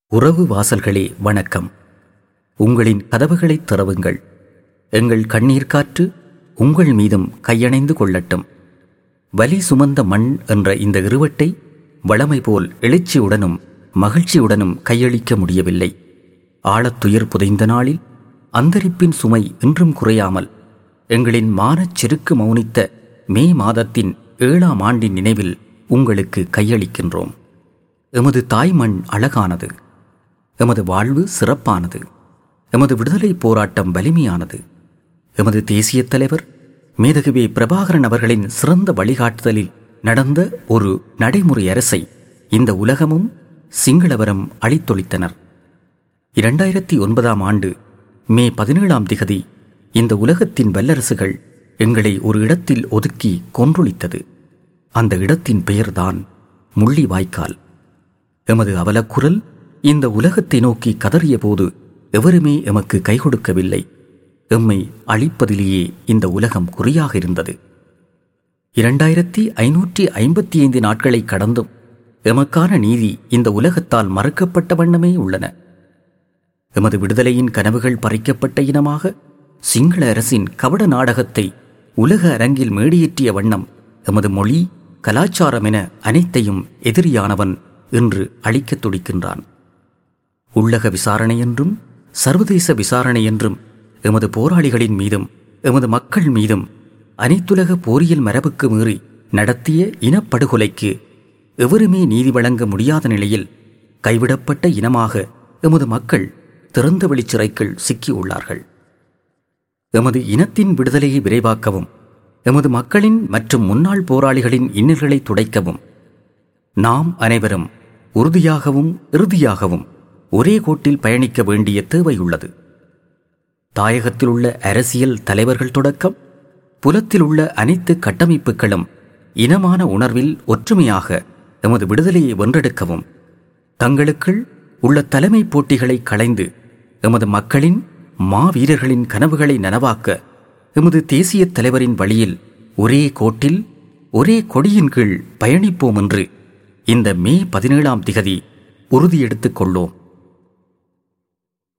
உறவு வாசல்களே வணக்கம் உங்களின் கதவுகளைத் திறவுங்கள் எங்கள் கண்ணீர் காற்று உங்கள் மீதும் கையணைந்து கொள்ளட்டும் வலி சுமந்த மண் என்ற இந்த இருவட்டை வளமை போல் எழுச்சியுடனும் மகிழ்ச்சியுடனும் கையளிக்க முடியவில்லை ஆழத்துயர் புதைந்த நாளில் அந்தரிப்பின் சுமை இன்றும் குறையாமல் எங்களின் மானச் செருக்கு மௌனித்த மே மாதத்தின் ஏழாம் ஆண்டின் நினைவில் உங்களுக்கு கையளிக்கின்றோம் எமது தாய் மண் அழகானது எமது வாழ்வு சிறப்பானது எமது விடுதலை போராட்டம் வலிமையானது எமது தேசிய தலைவர் மேதகுவே பிரபாகரன் அவர்களின் சிறந்த வழிகாட்டுதலில் நடந்த ஒரு நடைமுறை அரசை இந்த உலகமும் சிங்களவரம் அழித்தொழித்தனர் இரண்டாயிரத்தி ஒன்பதாம் ஆண்டு மே பதினேழாம் திகதி இந்த உலகத்தின் வல்லரசுகள் எங்களை ஒரு இடத்தில் ஒதுக்கி கொன்றொழித்தது அந்த இடத்தின் பெயர்தான் முள்ளி வாய்க்கால் எமது அவலக்குரல் இந்த உலகத்தை நோக்கி கதறிய போது எவருமே எமக்கு கை கொடுக்கவில்லை எம்மை அழிப்பதிலேயே இந்த உலகம் குறியாக இருந்தது இரண்டாயிரத்தி ஐநூற்றி ஐம்பத்தி ஐந்து நாட்களை கடந்தும் எமக்கான நீதி இந்த உலகத்தால் மறுக்கப்பட்ட வண்ணமே உள்ளன எமது விடுதலையின் கனவுகள் பறிக்கப்பட்ட இனமாக சிங்கள அரசின் கபட நாடகத்தை உலக அரங்கில் மேடியேற்றிய வண்ணம் எமது மொழி கலாச்சாரம் என அனைத்தையும் எதிரியானவன் என்று அழிக்கத் துடிக்கின்றான் உள்ளக விசாரணை என்றும் சர்வதேச விசாரணை என்றும் எமது போராளிகளின் மீதும் எமது மக்கள் மீதும் அனைத்துலக போரியல் மரபுக்கு மீறி நடத்திய இனப்படுகொலைக்கு எவருமே நீதி வழங்க முடியாத நிலையில் கைவிடப்பட்ட இனமாக எமது மக்கள் திறந்த வெளிச்சிறைக்குள் சிக்கியுள்ளார்கள் எமது இனத்தின் விடுதலையை விரைவாக்கவும் எமது மக்களின் மற்றும் முன்னாள் போராளிகளின் இன்னல்களை துடைக்கவும் நாம் அனைவரும் உறுதியாகவும் இறுதியாகவும் ஒரே கோட்டில் பயணிக்க வேண்டிய தேவையுள்ளது தாயகத்தில் உள்ள அரசியல் தலைவர்கள் தொடக்கம் புலத்தில் உள்ள அனைத்து கட்டமைப்புகளும் இனமான உணர்வில் ஒற்றுமையாக எமது விடுதலையை வென்றெடுக்கவும் தங்களுக்குள் உள்ள தலைமை போட்டிகளை களைந்து எமது மக்களின் மாவீரர்களின் கனவுகளை நனவாக்க எமது தேசிய தலைவரின் வழியில் ஒரே கோட்டில் ஒரே கொடியின் கீழ் பயணிப்போம் என்று இந்த மே பதினேழாம் திகதி உறுதியெடுத்துக் கொள்ளோம்